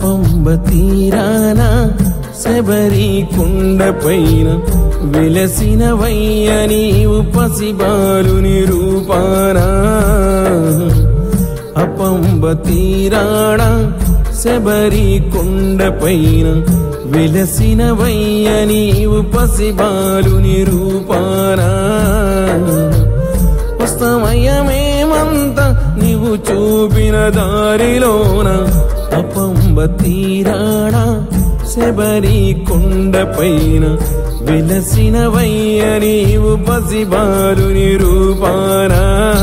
అపంబ తీరాన శబరి కుండ పైన వెలసిన వయ్య నీవు పసిబాలుని రూపానా అపంబ తీరాణ శబరి కొండ పైన వెలసిన వయ్య నీవు పసిబాలుని రూపానా వస్తమయమేమంత నీవు చూపిన దారిలోన అపంబ తీరాణ శబరి కొండ పైన వెలసిన వయ్య నీవు పసిబాలుని రూపానా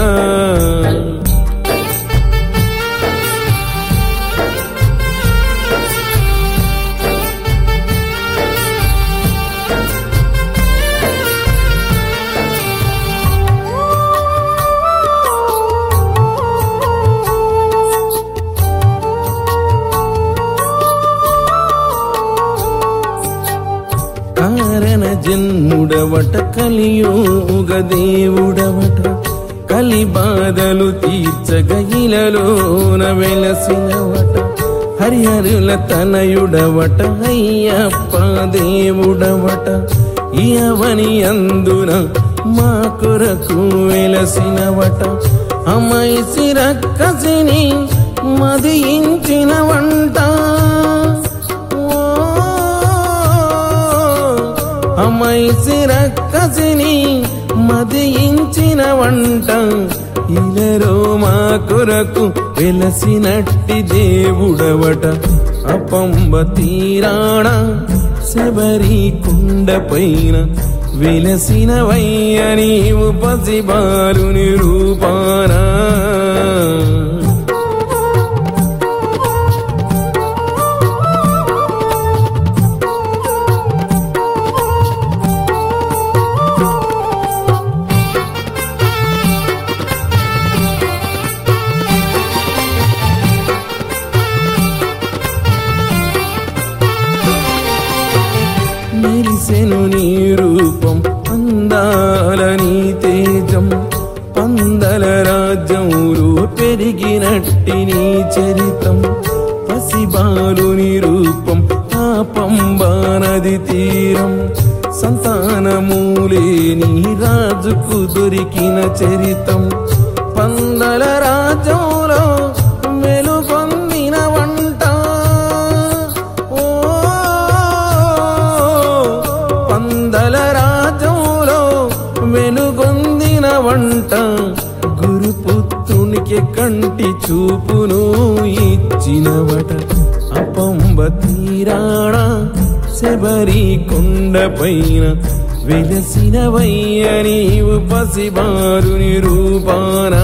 కారణ జన్ముడవట కలియోగ దేవుడవట కలి బాధలు తీర్చగ ఇలలోన వెలసినవట హరిహరుల తనయుడవట అయ్యప్ప దేవుడవట ఇవని అందున మా కొరకు వెలసినవట అమైసి రక్కసిని మదించిన వంట అమ్మాయి రక్కసిని మదించిన వంట ఇలరో మా కొరకు వెలసినట్టి దేవుడవట అపంబ తీరాణ శబరి కుండ పైన వెలసిన వయ్య నీవు పసిబాలుని రూపానా మెరిసెను నీ రూపం అందాల నీ తేజం పందల రాజ్యంలో పెరిగినట్టి నీ చరితం పసిబాలుని రూపం ఆ పంబా నది తీరం సంతానమూలే నీ రాజుకు దొరికిన చరితం పందల రాజ్యంలో మెలుగొందిన వంట ఓ పందల రాజంలో వెనుగొందిన వంట గురుపుత్రునికి కంటి చూపును ఇచ్చినవట అపంబ తీరాణ శబరి కొండ పైన వెలసిన వయ్య నీవు పసిబారుని రూపానా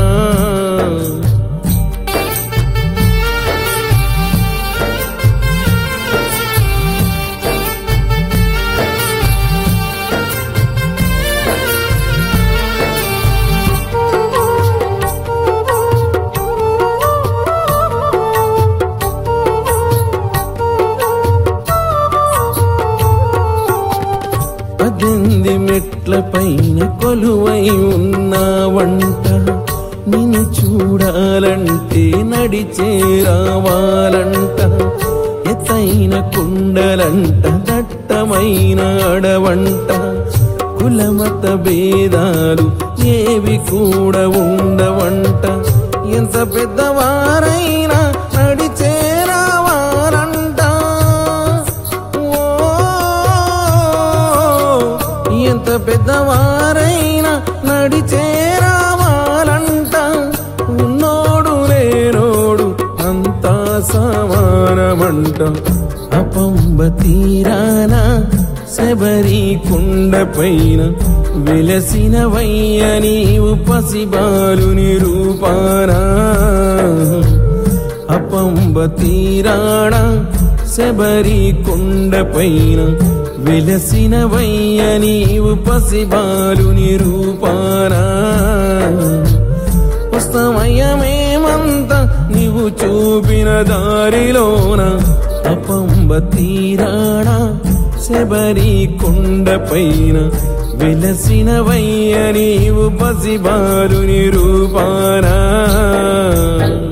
పద్దెనిమిది మెట్ల పైన కొలువై ఉన్న వంట నిన్ను చూడాలంటే నడిచే రావాలంట ఎత్తైన కుండలంట దట్టమైన అడవంట కులమత భేదాలు ఏవి కూడా ఉండవంట ఎంత పెద్దవారైనా నడిచే రావాలంట ఓ ఎంత పెద్దవారైనా నడిచే రావాలంట ఉన్నోడు లేనోడు అంతా సమానమంట అపంబ తీరాన శబరి కుండ పైన వెలసిన వయ్య నీవు పసిబాలుని రూపానా అపంబ తీరాణ శబరి కొండ పైన వెలసిన వయ్య నీవు పసిబాలుని రూపానా వస్తమయమేమంత నీవు చూపిన దారిలోన అపంబ తీరాణ శబరి కొండ పైన వెలసిన వయ్య నీవు పసిబాలుని రూపానా